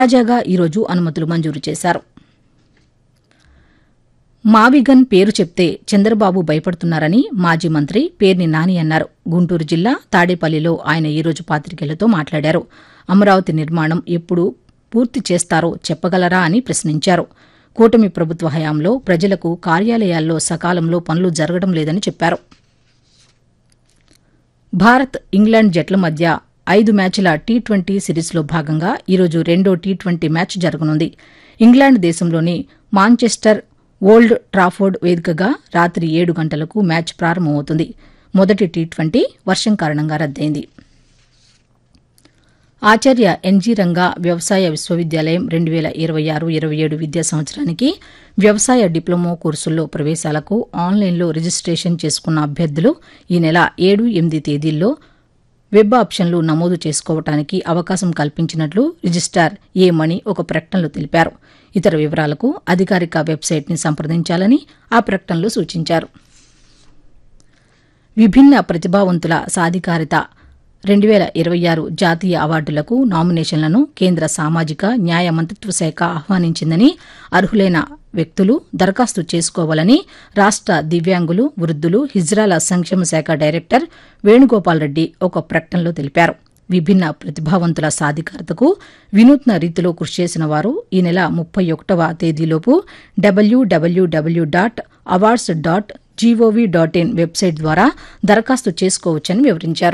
తాజాగా ఈరోజు అనుమతులు మంజూరు చేశారు మావిగన్ పేరు చెప్తే చంద్రబాబు భయపడుతున్నారని మాజీ మంత్రి పేర్ని నాని అన్నారు గుంటూరు జిల్లా తాడేపల్లిలో ఆయన ఈరోజు పాతికేయులతో మాట్లాడారు అమరావతి నిర్మాణం ఎప్పుడు పూర్తి చేస్తారో చెప్పగలరా అని ప్రశ్నించారు కూటమి ప్రభుత్వ హయాంలో ప్రజలకు కార్యాలయాల్లో సకాలంలో పనులు జరగడం లేదని చెప్పారు భారత్ ఇంగ్లాండ్ జట్ల మధ్య ఐదు మ్యాచ్ల టీ ట్వంటీ సిరీస్లో భాగంగా ఈరోజు రెండో టీ ట్వంటీ మ్యాచ్ జరగనుంది ఇంగ్లాండ్ దేశంలోని మాంచెస్టర్ ఓల్డ్ ట్రాఫోర్డ్ వేదికగా రాత్రి ఏడు గంటలకు మ్యాచ్ ప్రారంభమవుతుంది మొదటి టీ ట్వంటీ వర్షం కారణంగా రద్దయింది ఆచార్య ఎన్జీ రంగా వ్యవసాయ విశ్వవిద్యాలయం రెండు వేల ఇరవై ఆరు ఇరవై ఏడు విద్యా సంవత్సరానికి వ్యవసాయ డిప్లొమా కోర్సుల్లో ప్రవేశాలకు ఆన్లైన్లో రిజిస్ట్రేషన్ చేసుకున్న అభ్యర్థులు ఈ నెల ఏడు ఎనిమిది తేదీల్లో వెబ్ ఆప్షన్లు నమోదు చేసుకోవటానికి అవకాశం కల్పించినట్లు రిజిస్టార్ ఏ మణి ఒక ప్రకటనలో తెలిపారు ఇతర వివరాలకు అధికారిక వెబ్సైట్ని సంప్రదించాలని ఆ ప్రకటనలో సూచించారు విభిన్న ప్రతిభావంతుల సాధికారిత రెండు వేల ఇరవై ఆరు జాతీయ అవార్డులకు నామినేషన్లను కేంద్ర సామాజిక న్యాయ మంత్రిత్వ శాఖ ఆహ్వానించిందని అర్హులైన వ్యక్తులు దరఖాస్తు చేసుకోవాలని రాష్ట దివ్యాంగులు వృద్ధులు హిజ్రాల సంక్షేమ శాఖ డైరెక్టర్ వేణుగోపాల్ రెడ్డి ఒక ప్రకటనలో తెలిపారు విభిన్న ప్రతిభావంతుల సాధికారతకు వినూత్న రీతిలో కృషి చేసిన వారు ఈ నెల ముప్పై ఒకటవ తేదీలోపు W W W dot awards dot G O V dot in website ద్వారా దరఖాస్తు చేసుకోవచ్చని వివరించారు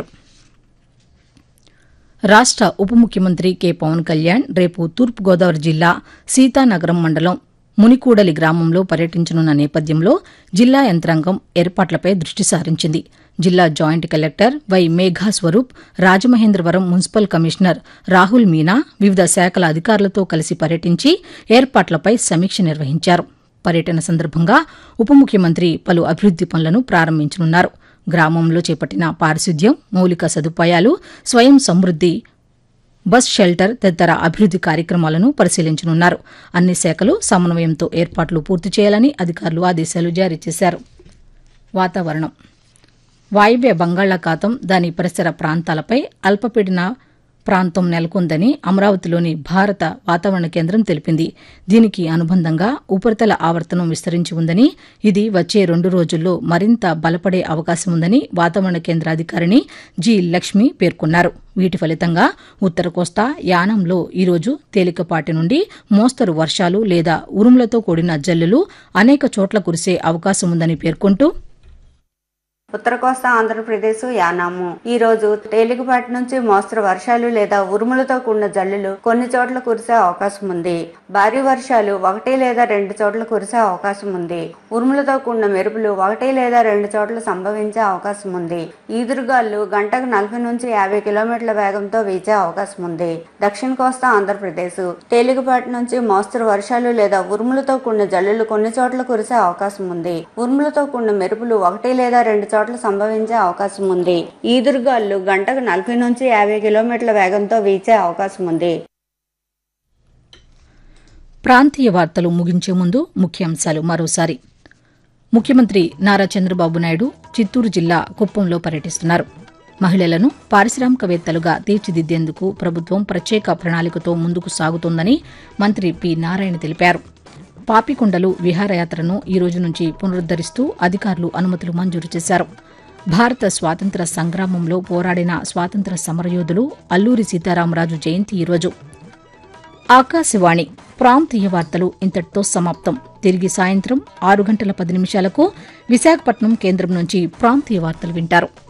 రాష్ట ఉప ముఖ్యమంత్రి కె పవన్ కళ్యాణ్ రేపు తూర్పుగోదావరి జిల్లా సీతానగరం మండలం మునికూడలి గ్రామంలో పర్యటించనున్న నేపథ్యంలో జిల్లా యంత్రాంగం ఏర్పాట్లపై దృష్టి సారించింది జిల్లా joint collector Y Megha Swaroop Rajamahendravaram municipal commissioner Rahul Meena వివిధ శాఖల అధికారులతో కలిసి పర్యటించి ఏర్పాట్లపై సమీక్ష నిర్వహించారు పర్యటన సందర్భంగా ఉప ముఖ్యమంత్రి పలు అభివృద్ది పనులను ప్రారంభించనున్నారు గ్రామంలో చేపట్టిన పారిశుద్ధ్యం మౌలిక సదుపాయాలు స్వయం సమృద్ది బస్ షెల్టర్ తదితర అభివృద్ది కార్యక్రమాలను పరిశీలించనున్నారు అన్ని శాఖలు సమన్వయంతో ఏర్పాట్లు పూర్తి చేయాలని అధికారులు ఆదేశాలు జారీ చేశారు వాతావరణం వాయువ్య బంగాళాఖాతం దాని పరిసర ప్రాంతాలపై అల్పపీడన ప్రాంతం నెలకొందని అమరావతిలోని భారత వాతావరణ కేంద్రం తెలిపింది దీనికి అనుబంధంగా ఉపరితల ఆవర్తనం విస్తరించి ఉందని ఇది వచ్చే రెండు రోజుల్లో మరింత బలపడే అవకాశం ఉందని వాతావరణ కేంద్ర అధికారిని జి లక్ష్మి పేర్కొన్నారు వీటి ఫలితంగా ఉత్తర కోస్తా యానంలో ఈరోజు తేలికపాటి నుండి మోస్తరు వర్షాలు లేదా ఉరుములతో కూడిన జల్లులు అనేక చోట్ల కురిసే అవకాశం ఉందని పేర్కొంటూ ఉత్తర కోస్తా ఆంధ్రప్రదేశ్ యానాము ఈ రోజు తేలికపాటి నుంచి మోస్తరు వర్షాలు లేదా ఉరుములతో కూడిన జల్లులు కొన్ని చోట్ల కురిసే అవకాశం ఉంది భారీ వర్షాలు ఒకటి లేదా రెండు చోట్ల కురిసే అవకాశం ఉంది ఉరుములతో కూడిన మెరుపులు ఒకటి లేదా రెండు చోట్ల సంభవించే అవకాశం ఉంది ఈదురుగాలు గంటకు నలభై నుంచి యాభై కిలోమీటర్ల వేగంతో వీచే అవకాశం ఉంది దక్షిణ కోస్తా ఆంధ్రప్రదేశ్ తేలికపాటి నుంచి మోస్తరు వర్షాలు లేదా ఉరుములతో కూడిన జల్లులు కొన్ని చోట్ల కురిసే అవకాశం ఉంది ఉరుములతో కూడిన మెరుపులు ఒకటి లేదా రెండు చోట్ల సంభవించే అవకాశం ఉంది ఈదురుగాలు గంటకు నలభై నుంచి యాభై కిలోమీటర్ల వేగంతో వీచే అవకాశం ఉంది ప్రాంతీయ వార్తలు ముగించే ముందు ముఖ్యాంశాలు మరోసారి ముఖ్యమంత్రి నారా చంద్రబాబు నాయుడు చిత్తూరు జిల్లా కుప్పంలో పర్యటిస్తున్నారు మహిళలను పారిశ్రామికవేత్తలుగా తీర్చిదిద్దేందుకు ప్రభుత్వం ప్రత్యేక ప్రణాళికతో ముందుకు సాగుతోందని మంత్రి పి నారాయణ తెలిపారు పాపికొండలు విహారయాత్రను ఈ రోజు నుంచి పునరుద్దరిస్తూ అధికారులు అనుమతులు మంజూరు చేశారు భారత స్వాతంత్ర సంగ్రామంలో పోరాడిన స్వాతంత్ర సమరయోధులు అల్లూరి సీతారామరాజు జయంతి ఈరోజు ఆకాశవాణి ప్రాంతీయ వార్తలు ఇంతటితో సమాప్తం తిరిగి సాయంత్రం ఆరు గంటల పది నిమిషాలకు విశాఖపట్నం కేంద్రం నుంచి ప్రాంతీయ వార్తలు వింటారు